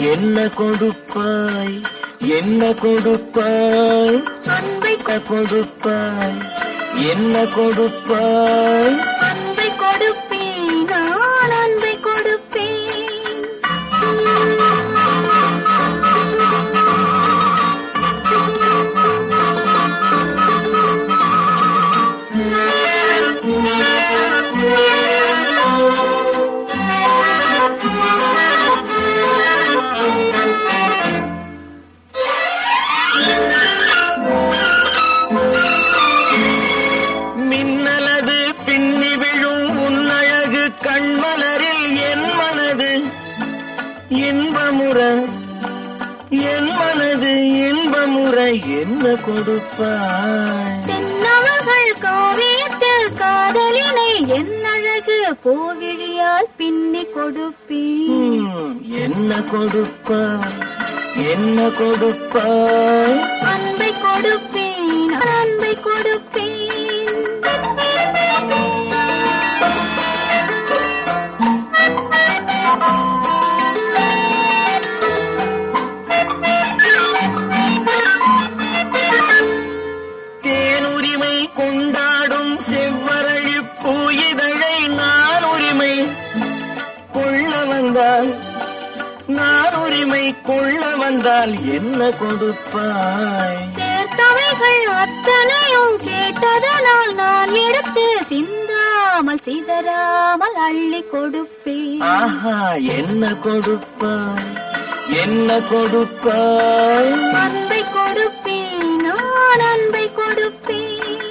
என்ன கொடுப்பாய் என்ன கொடுப்பாய் அன்பை என்ன கொடுப்பாய் என்ன கொடுப்பாய் அன்பை கொடுப்பேன் நான் அன்பை கொடுப்பேன் மின்னலது பின்னி விழும் உன்னழகு கண்மலரில் என் மனது இன்பமுற என் மனது இன்பமுற என்ன கொடுப்பாய் தென்னவர்கள் காவியத்தில் காதலினை என் அழகு போவிழியால் பின்னி கொடுப்பேன் ம், என்ன கொடுப்பாய் என்ன கொடுப்பாய் அன்பை கொடுப்பேன் அன்பை கொடுப்பேன் தேனுரிமை கொண்டாடும் செவ்வரழி பூயிதழை நான் உரிமை கொள்ள வந்தால் நான் உரிமை கொள்ள வந்தால் என்ன கொடுப்பாய் சேர்த்தவைகள் அத்தனையும் கேட்டதனால் நான் எடுத்து சிந்தாமல் சிதறாமல் அள்ளி கொடுப்பேன் ஆஹா என்ன கொடுப்பாய் என்ன கொடுப்பாய் அன்பை கொடுப்பேன் நான் அன்பை கொடுப்பேன்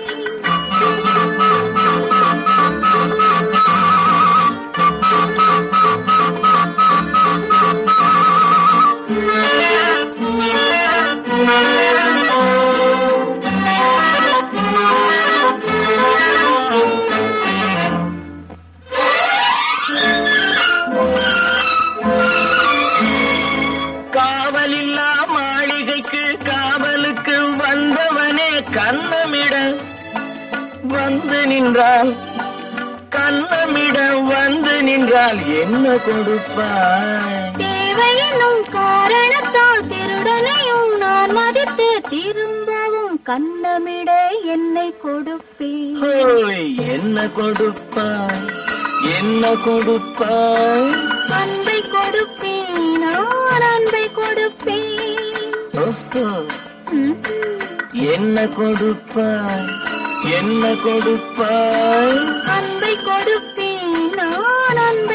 காவலில்லா மாளிகைக்கு காவலுக்கு வந்தவனே கண்ணமிட வந்து நின்றால் கண்ணமிட வந்து நின்றால் என்ன கொடுப்பாய் தேவையெனும் காரணத்தால் திருடனையும் நான் மதித்து திரும்பவும் கண்ணமிட என்னை கொடுப்பேன் ஹோய் என்ன கொடுப்பாய் என்ன கொடுப்பாய் அன்பை கொடுப்பேன் நான் அன்பை கொடுப்பேன் ஓஹோ ம். என்ன கொடுப்பாய் என்ன கொடுப்பாய் அன்பை கொடுப்பேன் நான் அன்பை